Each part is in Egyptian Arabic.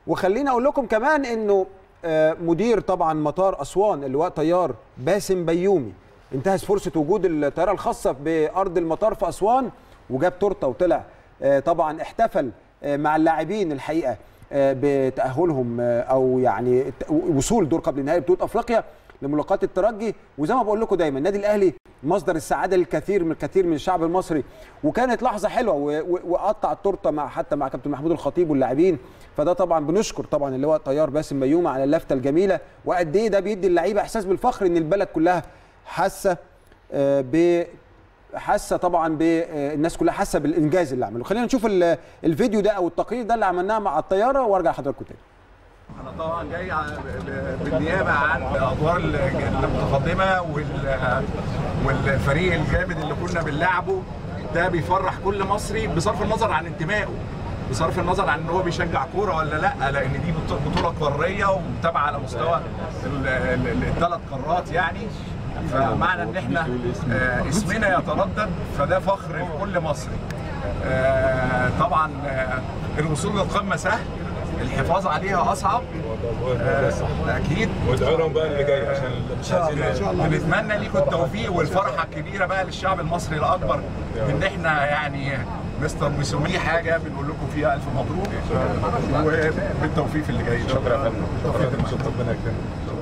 وخليني اقول لكم كمان انه آه، مدير طبعا مطار اسوان اللواء طيار باسم بيومي انتهز فرصه وجود الطياره الخاصه بارض المطار في اسوان وجاب تورته وطلع آه، طبعا احتفل آه، مع اللاعبين الحقيقه آه، بتاهلهم آه، او يعني الت- وصول دور قبل نهائي بطوله افريقيا لملاقات الترجي وزي ما بقول لكم دايما النادي الاهلي مصدر السعاده للكثير من الكثير من الشعب المصري وكانت لحظه حلوه و- و- وقطع التورته مع حتى مع كابتن محمود الخطيب واللاعبين فده طبعا بنشكر طبعا اللي هو طيار باسم بيومه على اللفته الجميله وقد ايه ده بيدي اللعيبه احساس بالفخر ان البلد كلها حاسه آه، ب حاسه طبعا بالناس كلها حاسه بالانجاز اللي عمله خلينا نشوف ال- الفيديو ده او التقرير ده اللي عملناه مع الطياره وارجع لحضراتكم تاني انا طبعا جاي ع- ب- بالنيابه عن الادوار الج- المتقدمه وال- والفريق الجامد اللي كنا بنلعبه ده بيفرح كل مصري بصرف النظر عن انتمائه بصرف النظر عن ان هو بيشجع كوره ولا لا لان دي بط- بطوله قاريه ومتابعه على مستوى الثلاث قارات يعني فمعنى ان احنا آه، اسمنا يتردد فده فخر لكل مصري آه، طبعا آه، الوصول للقمه سهل الحفاظ عليها اصعب آه، اكيد وادعوا لهم بقى اللي جاي عشان مش عايزين بنتمنى لكم التوفيق والفرحه الكبيره بقى للشعب المصري الاكبر ان احنا يعني مستر مسومي حاجه بنقول لكم فيها الف مبروك وبالتوفيق في اللي جاي ان شاء شكرا يا الله فندم شكرا ربنا يكرمك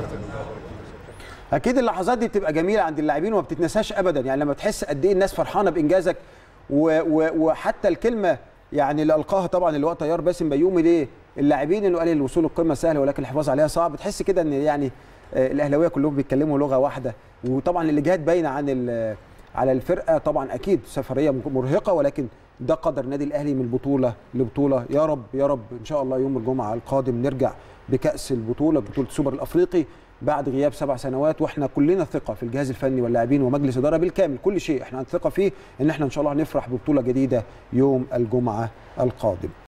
اكيد اللحظات دي بتبقى جميله عند اللاعبين وما بتتنساش ابدا يعني لما تحس قد ايه الناس فرحانه بانجازك و و وحتى الكلمه يعني اللي القاها طبعا اللي هو طيار باسم بيومي ليه اللاعبين انه قال الوصول للقمه سهل ولكن الحفاظ عليها صعب تحس كده ان يعني آه، الاهلاويه كلهم بيتكلموا لغه واحده وطبعا الاجهاد باينه عن ال- على الفرقه طبعا اكيد سفريه مرهقه ولكن ده قدر النادي الاهلي من بطوله لبطوله يا رب يا رب ان شاء الله يوم الجمعه القادم نرجع بكاس البطوله بطوله السوبر الافريقي بعد غياب سبع سنوات واحنا كلنا ثقه في الجهاز الفني واللاعبين ومجلس اداره بالكامل كل شيء احنا ثقه فيه ان احنا ان شاء الله هنفرح ببطوله جديده يوم الجمعه القادم